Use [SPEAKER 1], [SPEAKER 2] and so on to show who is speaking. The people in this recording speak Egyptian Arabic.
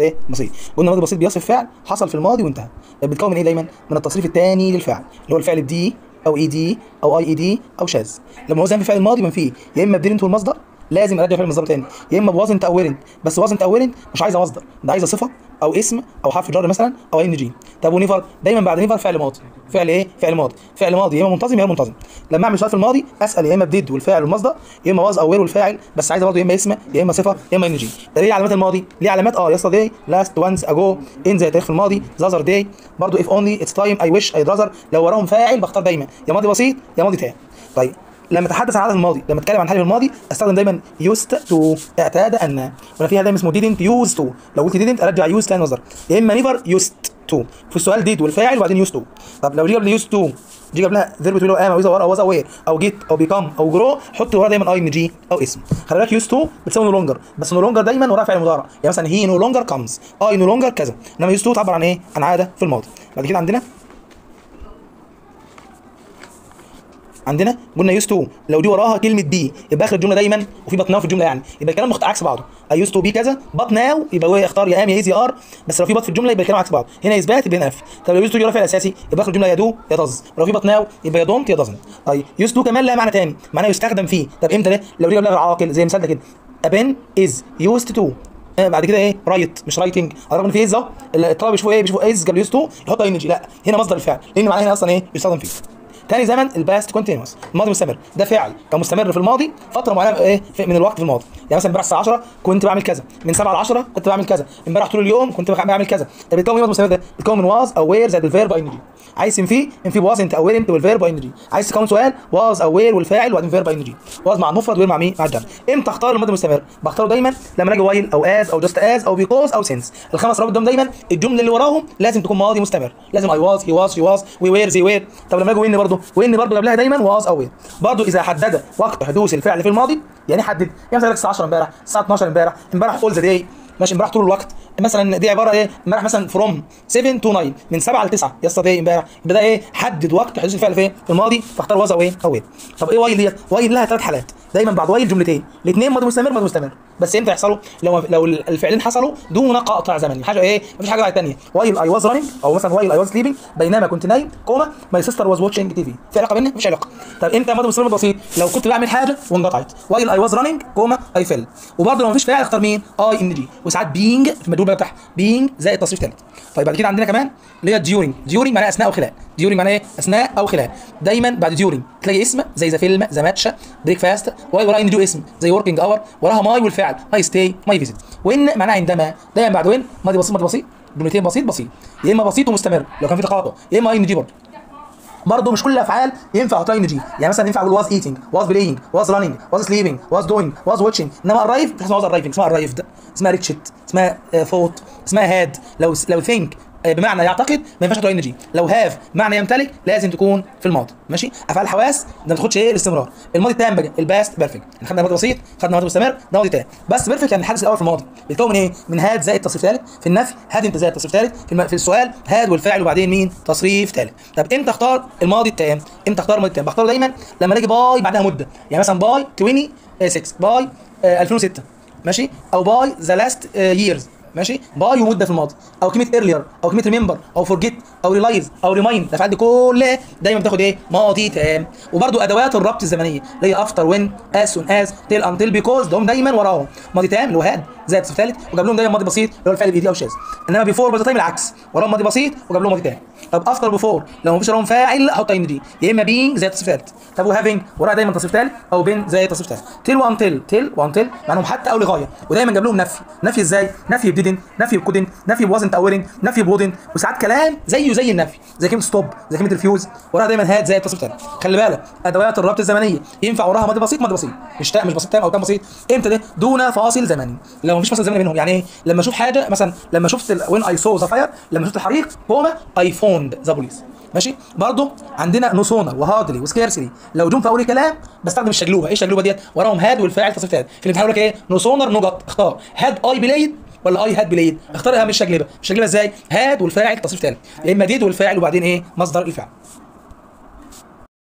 [SPEAKER 1] ايه بسيط قلنا ماضي بسيط بيصف فعل حصل في الماضي وانتهى بيتكون من ايه دايما من التصريف الثاني للفعل اللي هو الفعل بدي او اي دي او اي اي دي او شاذ لما هو زي في فعل الماضي منفيه يا اما بدينت والمصدر لازم ارجع فعل المصدر تاني يا اما بوازنت او ويرنت بس وازنت او ويرنت مش عايزه مصدر ده عايزه صفه او اسم او حرف جر مثلا او ان جي طب ونيفر دايما بعد نيفر فعل ماضي فعل ايه فعل ماضي فعل ماضي يا اما منتظم يا اما منتظم لما اعمل سؤال في الماضي اسال يا اما بديد والفاعل والمصدر يا اما واز او وير والفاعل بس عايزه برضه يا اما اسم يا اما صفه يا اما ان جي ده ليه علامات الماضي ليه علامات اه يسطا داي لاست وانس اجو ان زي تاريخ الماضي زازر داي برضه اف اونلي اتس تايم اي ويش اي درازر لو وراهم فاعل بختار دايما يا ماضي بسيط يا ماضي تام طيب لما اتحدث عن عدد الماضي لما اتكلم عن حاجه الماضي استخدم دايما يوست تو اعتاد ان ولا فيها دايما اسمه didn't يوز تو لو قلت didn't ارجع يوز تاني مصدر يا اما نيفر يوست تو في السؤال ديد والفاعل وبعدين يوز تو طب لو جه قبل يوز تو جه قبلها فيرب تو ام او اذا ورا او وذا وير او جيت او بيكام او جرو حط ورا دايما اي ان جي او اسم خلي بالك يوز تو بتساوي نو لونجر بس نو لونجر دايما وراها فعل مضارع يعني مثلا هي نو لونجر كمز اي نو لونجر كذا انما يوز تو تعبر عن ايه عن عاده في الماضي بعد كده عندنا عندنا قلنا يوز تو لو دي وراها كلمه بي يبقى اخر الجمله دايما وفي بط ناو في الجمله يعني يبقى الكلام مخت عكس بعضه اي يوز تو بي كذا بط ناو يبقى هو يختار يا ام يا ايز يا ار بس لو في بط في الجمله يبقى الكلام عكس بعض هنا اثبات يبقى هنا نفي طب لو يوز تو دي وراها فعل اساسي يبقى اخر الجمله يا دو يا دز ولو في بط ناو يبقى يا دونت يا دزنت طيب يوز تو كمان لها معنى ثاني معناه يستخدم فيه طب امتى ده لو دي قبلها عاقل زي مثال ده كده ابن از يوزد تو آه بعد كده ايه رايت مش رايتنج رغم ان في از اهو الطلب بيشوفوا ايه بيشوفوا از قبل يوز تو يحط اي ان جي لا هنا مصدر الفعل لان معناه هنا اصلا ايه بيستخدم فيه تاني زمن الباست كونتينوس الماضي مستمر ده فعل كان مستمر في الماضي فتره معينه ايه في من الوقت في الماضي يعني مثلا امبارح الساعه 10 كنت بعمل كذا من 7 ل 10 كنت بعمل كذا امبارح طول اليوم كنت بعمل كذا طب بيتكون من ماضي مستمر ده بيتكون من واز او وير زائد الفيرب ان جي عايز في ان في واز انت او وير انت والفيرب ان جي عايز تكون سؤال واز او وير والفاعل وبعدين فيرب ان جي واز مع المفرد وير مع مين مع الجمع امتى اختار الماضي المستمر بختاره دايما لما الاقي وايل او از او جاست از او بيكوز او سينس الخمس روابط دول دايما الجمله اللي وراهم لازم تكون ماضي مستمر لازم اي واز هي واز شي واز وي وير زي وير طب لما اجي وين برضه وين برضه قبلها دايما واز او وير برضه اذا حدد وقت حدوث الفعل في الماضي يعني حدد يعني مثلا الساعه 10 امبارح الساعه 12 امبارح امبارح اول ذا داي ماشي امبارح طول الوقت مثلا دي عباره ايه امبارح مثلا فروم 7 تو 9 من 7 ل 9 يا اسطى دي امبارح يبقى ده ايه حدد وقت حدوث الفعل فين في الماضي فاختار واز او ايه او ايه طب ايه وايل ديت وايل لها ثلاث حالات دايما بعد وايل جملتين الاثنين ماضي مستمر ماضي مستمر بس امتى يحصلوا لو لو الفعلين حصلوا دون قطع زمني حاجه ايه مفيش حاجه ثانيه وايل اي واز رانينج او مثلا وايل اي واز سليبنج بينما كنت نايم كوما ماي سيستر واز واتشنج تي في في علاقه بينهم مفيش علاقه طب امتى ماضي مستمر بسيط لو كنت بعمل حاجه وانقطعت وايل اي واز رانينج كوما اي فيل وبرده لو مفيش فاعل اختار مين اي ان جي وساعات بينج في المدلول بقى بتاعها بينج زائد تصريف ثالث طيب بعد كده عندنا كمان اللي هي ديورنج ديورنج معناها اثناء او خلال ديورنج معناها ايه اثناء او خلال دايما بعد ديورنج تلاقي اسم زي ذا فيلم ذا ماتش بريك فاست واي وراها ان دي اسم زي وركينج اور وراها ماي والفعل ماي ستي ماي فيزيت وان معناها عندما دايما بعد وين ماضي بسيط ماضي بسيط جملتين بسيط بسيط يا اما بسيط ومستمر لو كان في تقاطع يا اما اي ان جي برضه برضه مش كل الافعال ينفع احطها ان جي يعني مثلا ينفع اقول واز ايتنج واز بلاينج واز رانينج واز سليبنج واز دوينج واز واتشنج انما ارايف اسمها واز ارايفنج اسمها ارايفد اسمها ريتشت اسمها ثوت اسمها هاد لو لو ثينك بمعنى يعتقد ما ينفعش تحط ان جي لو هاف معنى يمتلك لازم تكون في الماضي ماشي افعال الحواس ده ما تاخدش ايه الاستمرار الماضي التام بقى الباست بيرفكت يعني خدنا ماضي بسيط خدنا ماضي مستمر ده ماضي تام بس بيرفكت يعني الحدث الاول في الماضي بيتكون من ايه من هاد زائد تصريف ثالث في النفي هاد انت زائد تصريف ثالث في, الم... في السؤال هاد والفاعل وبعدين مين تصريف ثالث طب امتى اختار الماضي التام امتى اختار الماضي التام بختاره دايما لما الاقي باي بعدها مده يعني مثلا باي 26 باي 2006 ماشي او باي ذا لاست ييرز ماشي باي ومده في الماضي او كلمه ايرلير او كلمه ريمبر او فورجيت او ريلايز او ريمايند الافعال دي كلها دايما بتاخد ايه ماضي تام وبرده ادوات الربط الزمنيه اللي هي افتر وين از سون از تيل انتل بيكوز دول دايما وراهم ماضي تام اللي هو هاد زائد الصف الثالث وجاب لهم دايما ماضي بسيط اللي هو الفعل بايدي او شاذ انما بيفور باي تايم العكس وراهم ماضي بسيط وجاب لهم ماضي تام طب افتر بيفور لو مفيش وراهم فاعل احط ان دي يا اما بينج زائد الصف الثالث طب وهافينج وراها دايما تصريف ثالث او بين زائد تصريف ثالث تيل وانتل تيل وانتل معناهم حتى او لغايه ودايما جاب لهم نفي نفي ازاي نفي بديدن نفي بكودن نفي بوزنت اورنج نفي بودن وساعات كلام زيه زي النفي زي كلمه ستوب زي كلمه ريفيوز وراها دايما هات زي التصريف الثاني خلي بالك ادوات الربط الزمنيه ينفع وراها ماضي بسيط ماضي بسيط مش تام مش بسيط تام او تام بسيط امتى ده دون فاصل زمني لو مفيش فاصل زمني بينهم يعني ايه لما اشوف حاجه مثلا لما شفت وين اي سو ذا فاير لما شفت الحريق كوما اي فوند ذا بوليس ماشي برضه عندنا نو سونر وهاردلي وسكيرسلي لو جم في اول كلام بستخدم الشجلوبه ايه الشجلوبه ديت وراهم هاد والفاعل تصريف ثالث في الامتحان يقول لك ايه نو سونر نو جت اختار هاد اي بلايد ولا اي هاد بلايد اختار اهم الشجلبه الشجلبه ازاي هاد والفاعل تصريف ثالث يا اما ديد والفاعل وبعدين ايه مصدر الفعل